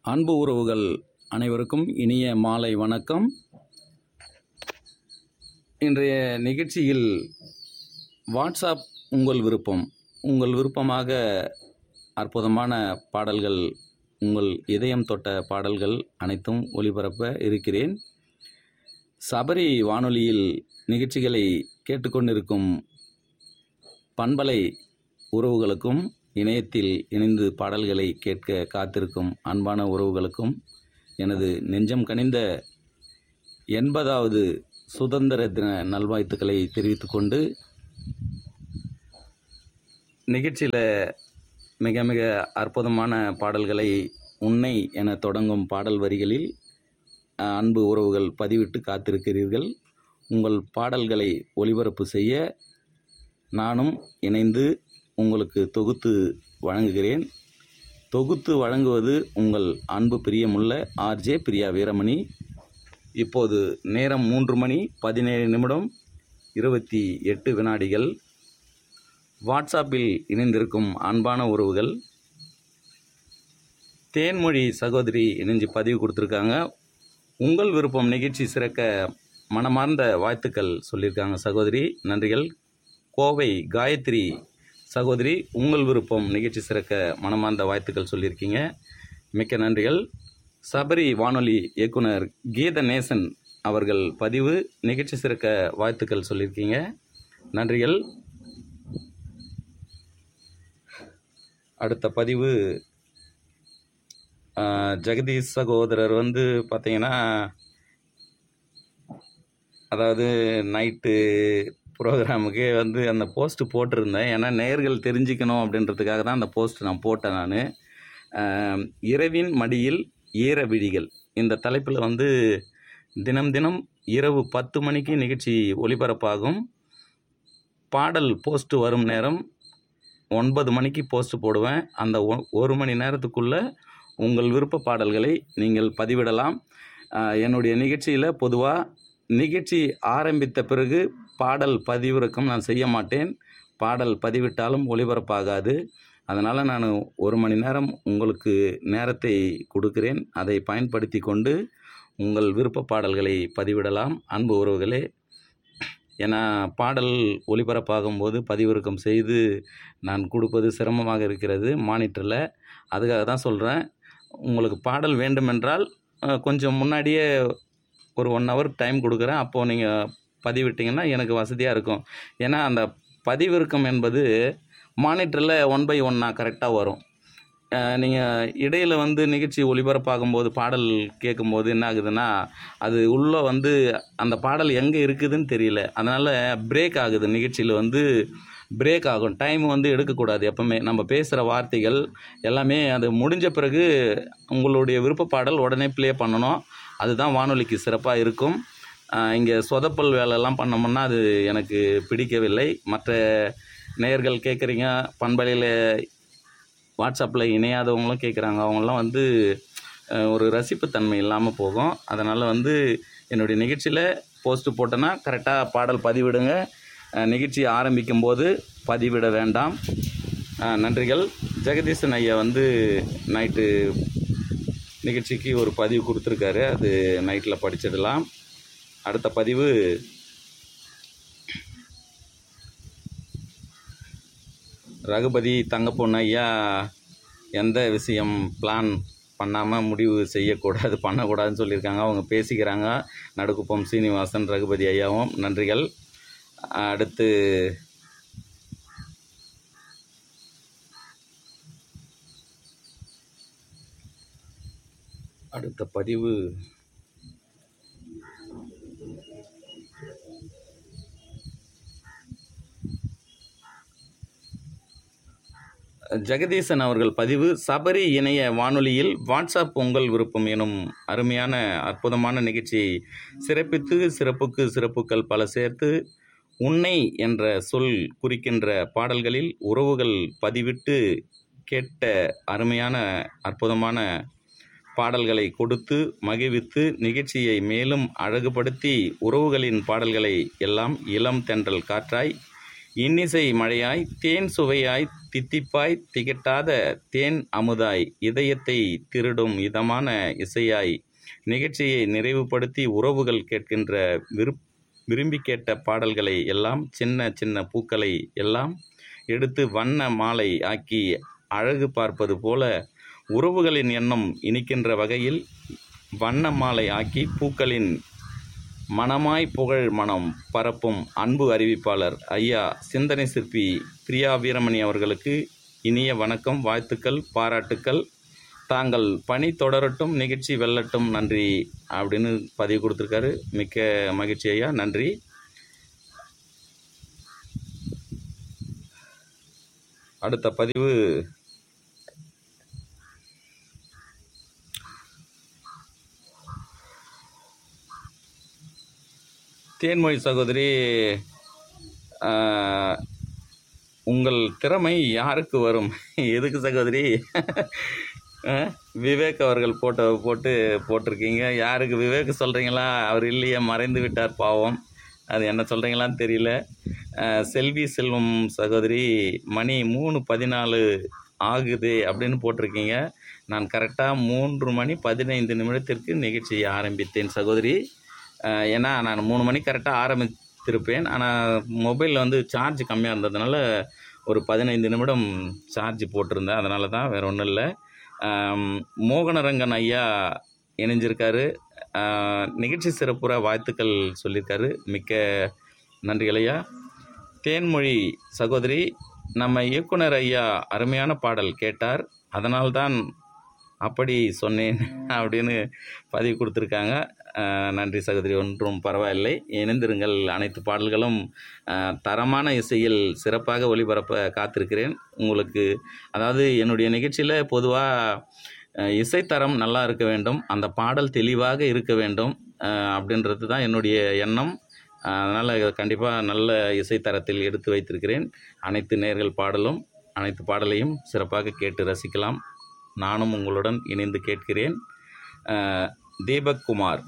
அன்பு உறவுகள் அனைவருக்கும் இனிய மாலை வணக்கம் இன்றைய நிகழ்ச்சியில் வாட்ஸ்அப் உங்கள் விருப்பம் உங்கள் விருப்பமாக அற்புதமான பாடல்கள் உங்கள் இதயம் தொட்ட பாடல்கள் அனைத்தும் ஒளிபரப்ப இருக்கிறேன் சபரி வானொலியில் நிகழ்ச்சிகளை கேட்டுக்கொண்டிருக்கும் பண்பலை உறவுகளுக்கும் இணையத்தில் இணைந்து பாடல்களை கேட்க காத்திருக்கும் அன்பான உறவுகளுக்கும் எனது நெஞ்சம் கனிந்த எண்பதாவது சுதந்திர தின நல்வாழ்த்துக்களை தெரிவித்துக்கொண்டு நிகழ்ச்சியில் மிக மிக அற்புதமான பாடல்களை உன்னை என தொடங்கும் பாடல் வரிகளில் அஹ், அன்பு உறவுகள் பதிவிட்டு காத்திருக்கிறீர்கள் உங்கள் பாடல்களை ஒளிபரப்பு செய்ய நானும் இணைந்து உங்களுக்கு தொகுத்து வழங்குகிறேன் தொகுத்து வழங்குவது உங்கள் அன்பு பிரியமுள்ள ஆர்ஜே பிரியா வீரமணி இப்போது நேரம் மூன்று மணி பதினேழு நிமிடம் இருபத்தி எட்டு வினாடிகள் வாட்ஸ்அப்பில் இணைந்திருக்கும் அன்பான உறவுகள் தேன்மொழி சகோதரி இணைஞ்சு பதிவு கொடுத்துருக்காங்க உங்கள் விருப்பம் நிகழ்ச்சி சிறக்க மனமார்ந்த வாழ்த்துக்கள் சொல்லியிருக்காங்க சகோதரி நன்றிகள் கோவை காயத்ரி சகோதரி உங்கள் விருப்பம் நிகழ்ச்சி சிறக்க மனமார்ந்த வாழ்த்துக்கள் சொல்லியிருக்கீங்க மிக்க நன்றிகள் சபரி வானொலி இயக்குனர் கீத நேசன் அவர்கள் பதிவு நிகழ்ச்சி சிறக்க வாழ்த்துக்கள் சொல்லியிருக்கீங்க நன்றிகள் அடுத்த பதிவு ஆஹ், ஜெகதீஷ் சகோதரர் வந்து பார்த்தீங்கன்னா அதாவது நைட்டு ப்ரோக்ராமுக்கு வந்து அந்த போஸ்ட் போட்டிருந்தேன் ஏன்னா நேர்கள் தெரிஞ்சுக்கணும் அப்படின்றதுக்காக தான் அந்த போஸ்ட் நான் போட்டேன் நான் இரவின் மடியில் ஈர விழிகள் இந்த தலைப்பில் வந்து தினம் தினம் இரவு பத்து மணிக்கு நிகழ்ச்சி ஒளிபரப்பாகும் பாடல் போஸ்ட் வரும் நேரம் ஒன்பது மணிக்கு போஸ்ட் போடுவேன் அந்த ஒ- ஒரு மணி நேரத்துக்குள்ளே உங்கள் விருப்ப பாடல்களை நீங்கள் பதிவிடலாம் ஆஹ் என்னுடைய நிகழ்ச்சியில் பொதுவாக நிகழ்ச்சி ஆரம்பித்த பிறகு பாடல் பதிவிறக்கம் நான் செய்ய மாட்டேன் பாடல் பதிவிட்டாலும் ஒளிபரப்பாகாது அதனால் நான் ஒரு மணி நேரம் உங்களுக்கு நேரத்தை கொடுக்கிறேன் அதை பயன்படுத்தி கொண்டு உங்கள் விருப்ப பாடல்களை பதிவிடலாம் அன்பு உறவுகளே ஏன்னா பாடல் ஒளிபரப்பாகும் போது பதிவிறக்கம் செய்து நான் கொடுப்பது சிரமமாக இருக்கிறது மானிட்டரில் அதுக்காக தான் சொல்கிறேன் உங்களுக்கு பாடல் வேண்டுமென்றால் அஹ், கொஞ்சம் முன்னாடியே ஒரு ஒன் ஹவர் டைம் கொடுக்குறேன் அப்போது நீங்கள் பதிவிட்டிங்கன்னா எனக்கு வசதியாக இருக்கும் ஏன்னா அந்த பதிவிறக்கம் என்பது மானிட்டரில் ஒன் பை ஒன்னாக கரெக்டாக வரும் நீங்கள் இடையில் வந்து நிகழ்ச்சி ஒளிபரப்பாகும்போது பாடல் கேட்கும்போது என்ன ஆகுதுன்னா அது உள்ளே வந்து அந்த பாடல் எங்கே இருக்குதுன்னு தெரியல அதனால் பிரேக் ஆகுது நிகழ்ச்சியில் வந்து பிரேக் ஆகும் டைம் வந்து எடுக்கக்கூடாது எப்பவுமே நம்ம பேசுகிற வார்த்தைகள் எல்லாமே அது முடிஞ்ச பிறகு உங்களுடைய விருப்ப பாடல் உடனே ப்ளே பண்ணணும் அதுதான் வானொலிக்கு சிறப்பாக இருக்கும் இங்கே சொதப்பல் வேலையெல்லாம் பண்ணோம்னா அது எனக்கு பிடிக்கவில்லை மற்ற நேயர்கள் கேட்குறீங்க பண்பலையில் வாட்ஸ்அப்பில் இணையாதவங்களும் கேட்குறாங்க அவங்களாம் வந்து அஹ், ஒரு ரசிப்புத்தன்மை இல்லாமல் போகும் அதனால் வந்து என்னுடைய நிகழ்ச்சியில் போஸ்ட்டு போட்டேன்னா கரெக்டாக பாடல் பதிவிடுங்க அஹ், நிகழ்ச்சி ஆரம்பிக்கும் போது பதிவிட வேண்டாம் அஹ், நன்றிகள் ஜெகதீசன் ஐயா வந்து நைட்டு நிகழ்ச்சிக்கு ஒரு பதிவு கொடுத்துருக்காரு அது நைட்டில் படிச்சிடலாம் அடுத்த பதிவு ரகுபதி தங்கப்பொண்ணு ஐயா எந்த விஷயம் பிளான் பண்ணாமல் முடிவு செய்யக்கூடாது பண்ணக்கூடாதுன்னு சொல்லியிருக்காங்க அவங்க பேசிக்கிறாங்க நடுக்குப்பம் சீனிவாசன் ரகுபதி ஐயாவும் நன்றிகள் அடுத்து அடுத்த பதிவு ஜெகதீசன் அவர்கள் பதிவு சபரி இணைய வானொலியில் வாட்ஸ்அப் உங்கள் விருப்பம் எனும் அருமையான அற்புதமான நிகழ்ச்சியை சிறப்பித்து சிறப்புக்கு சிறப்புகள் பல சேர்த்து உன்னை என்ற சொல் குறிக்கின்ற பாடல்களில் உறவுகள் பதிவிட்டு கேட்ட அருமையான அற்புதமான பாடல்களை கொடுத்து மகிழ்வித்து நிகழ்ச்சியை மேலும் அழகுபடுத்தி உறவுகளின் பாடல்களை எல்லாம் இளம் தென்றல் காற்றாய் இன்னிசை மழையாய் தேன் சுவையாய் தித்திப்பாய் திகட்டாத தேன் அமுதாய் இதயத்தை திருடும் இதமான இசையாய் நிகழ்ச்சியை நிறைவுபடுத்தி உறவுகள் கேட்கின்ற விருப் விரும்பி கேட்ட பாடல்களை எல்லாம் சின்ன சின்ன பூக்களை எல்லாம் எடுத்து வண்ண மாலை ஆக்கி அழகு பார்ப்பது போல உறவுகளின் எண்ணம் இனிக்கின்ற வகையில் வண்ண மாலை ஆக்கி பூக்களின் மனமாய் புகழ் மனம் பரப்பும் அன்பு அறிவிப்பாளர் ஐயா சிந்தனை சிற்பி பிரியா வீரமணி அவர்களுக்கு இனிய வணக்கம் வாழ்த்துக்கள் பாராட்டுக்கள் தாங்கள் பணி தொடரட்டும் நிகழ்ச்சி வெல்லட்டும் நன்றி அப்படின்னு பதிவு கொடுத்துருக்காரு மிக்க மகிழ்ச்சி ஐயா நன்றி அடுத்த பதிவு தேன்மொழி சகோதரி ஆஹ், உங்கள் திறமை யாருக்கு வரும் எதுக்கு சகோதரி ஆஹ், விவேக் அவர்கள் போட்டோ போட்டு போட்டிருக்கீங்க யாருக்கு விவேக் சொல்கிறீங்களா அவர் இல்லையே மறைந்து விட்டார் பாவம் அது என்ன சொல்கிறீங்களான்னு தெரியல ஆஹ், செல்வி செல்வம் சகோதரி மணி மூணு பதினாலு ஆகுது அப்படின்னு போட்டிருக்கீங்க நான் கரெக்டாக மூன்று மணி பதினைந்து நிமிடத்திற்கு நிகழ்ச்சியை ஆரம்பித்தேன் சகோதரி ஆஹ், ஏன்னா நான் மூணு மணி கரெக்டாக ஆரம்பித்திருப்பேன் ஆனால் மொபைலில் வந்து சார்ஜ் கம்மியாக இருந்ததுனால ஒரு பதினைந்து நிமிடம் சார்ஜ் போட்டிருந்தேன் அதனால தான் வேறு ஒன்றும் இல்லை ஆம், மோகனரங்கன் ஐயா இணைஞ்சிருக்காரு ஆஹ், நிகழ்ச்சி சிறப்புற வாழ்த்துக்கள் சொல்லியிருக்காரு மிக்க நன்றிகள் ஐயா தேன்மொழி சகோதரி நம்ம இயக்குனர் ஐயா அருமையான பாடல் கேட்டார் அதனால்தான் அப்படி சொன்னேன் அப்படின்னு பதிவு கொடுத்துருக்காங்க ஆஹ், நன்றி சகோதரி ஒன்றும் பரவாயில்லை இணைந்திருங்கள் அனைத்து பாடல்களும் ஆஹ், தரமான இசையில் சிறப்பாக ஒளிபரப்ப காத்திருக்கிறேன் உங்களுக்கு அதாவது என்னுடைய நிகழ்ச்சியில் பொதுவாக இசைத்தரம் நல்லா இருக்க வேண்டும் அந்த பாடல் தெளிவாக இருக்க வேண்டும் ஆஹ், அப்படின்றது தான் என்னுடைய எண்ணம் அதனால் கண்டிப்பாக நல்ல இசைத்தரத்தில் எடுத்து வைத்திருக்கிறேன் அனைத்து நேர்கள் பாடலும் அனைத்து பாடலையும் சிறப்பாக கேட்டு ரசிக்கலாம் நானும் உங்களுடன் இணைந்து கேட்கிறேன் ஆஹ், தீபக் குமார்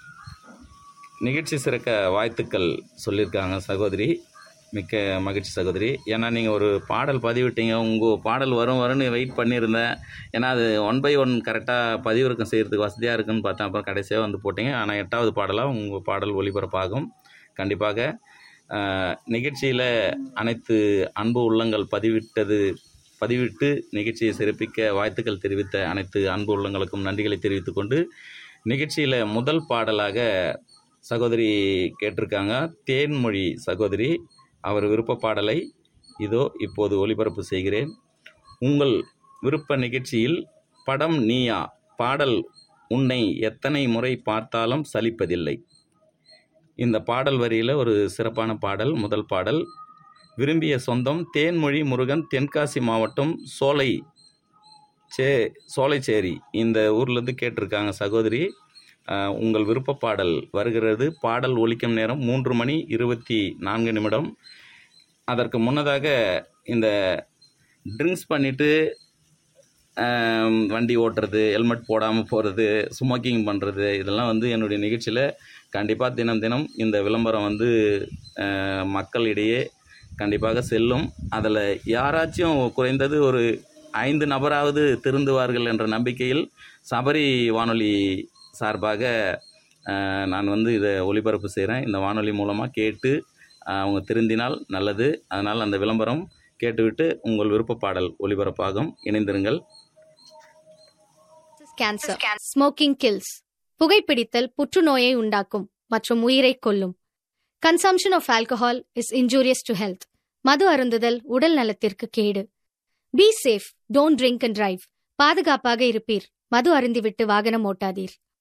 நிகழ்ச்சி சிறக்க வாழ்த்துக்கள் சொல்லியிருக்காங்க சகோதரி மிக்க மகிழ்ச்சி சகோதரி ஏன்னா நீங்கள் ஒரு பாடல் பதிவிட்டீங்க உங்கள் பாடல் வரும் வரும்னு வெயிட் பண்ணியிருந்தேன் ஏன்னா அது ஒன் பை ஒன் கரெக்டாக பதிவிறக்கம் செய்கிறதுக்கு வசதியாக இருக்குன்னு பார்த்தேன் அப்புறம் கடைசியாக வந்து போட்டீங்க ஆனால் எட்டாவது பாடலாக உங்கள் பாடல் ஒளிபரப்பாகும் கண்டிப்பாக நிகழ்ச்சியில் அனைத்து அன்பு உள்ளங்கள் பதிவிட்டது பதிவிட்டு நிகழ்ச்சியை சிறப்பிக்க வாழ்த்துக்கள் தெரிவித்த அனைத்து அன்பு உள்ளங்களுக்கும் நன்றிகளை தெரிவித்துக் கொண்டு நிகழ்ச்சியில் முதல் பாடலாக சகோதரி கேட்டிருக்காங்க தேன்மொழி சகோதரி அவர் விருப்ப பாடலை இதோ இப்போது ஒளிபரப்பு செய்கிறேன் உங்கள் விருப்ப நிகழ்ச்சியில் படம் நீயா பாடல் உன்னை எத்தனை முறை பார்த்தாலும் சலிப்பதில்லை இந்த பாடல் வரியில் ஒரு சிறப்பான பாடல் முதல் பாடல் விரும்பிய சொந்தம் தேன்மொழி முருகன் தென்காசி மாவட்டம் சோலை சே சோலைச்சேரி இந்த ஊர்லேருந்து கேட்டிருக்காங்க சகோதரி அஹ், உங்கள் விருப்ப பாடல் வருகிறது பாடல் ஒலிக்கும் நேரம் மூன்று மணி இருபத்தி நான்கு நிமிடம் அதற்கு முன்னதாக இந்த ட்ரிங்க்ஸ் பண்ணிவிட்டு வண்டி ஓட்டுறது ஹெல்மெட் போடாமல் போகிறது ஸ்மோக்கிங் பண்ணுறது இதெல்லாம் வந்து என்னுடைய நிகழ்ச்சியில் கண்டிப்பாக தினம் தினம் இந்த விளம்பரம் வந்து அஹ், மக்களிடையே கண்டிப்பாக செல்லும் அதில் யாராச்சும் குறைந்தது ஒரு ஐந்து நபராவது திருந்துவார்கள் என்ற நம்பிக்கையில் சபரி வானொலி சார்பாக அஹ், நான் வந்து இதை ஒளிபரப்பு செய்கிறேன் இந்த வானொலி மூலமாக கேட்டு அஹ், அவங்க திருந்தினால் நல்லது அதனால் அந்த விளம்பரம் கேட்டுவிட்டு உங்கள் விருப்ப பாடல் ஒளிபரப்பாகும் இணைந்திருங்கள் கேன்சர் ஸ்மோக்கிங் கில்ஸ் புகைப்பிடித்தல் புற்றுநோயை உண்டாக்கும் மற்றும் உயிரை கொல்லும் consumption of alcohol is injurious to health மது அருந்துதல் உடல் நலத்திற்கு கேடு be safe don't drink and drive பாதுகாப்பாக இருப்பீர் மது அருந்திவிட்டு வாகனம் ஓட்டாதீர்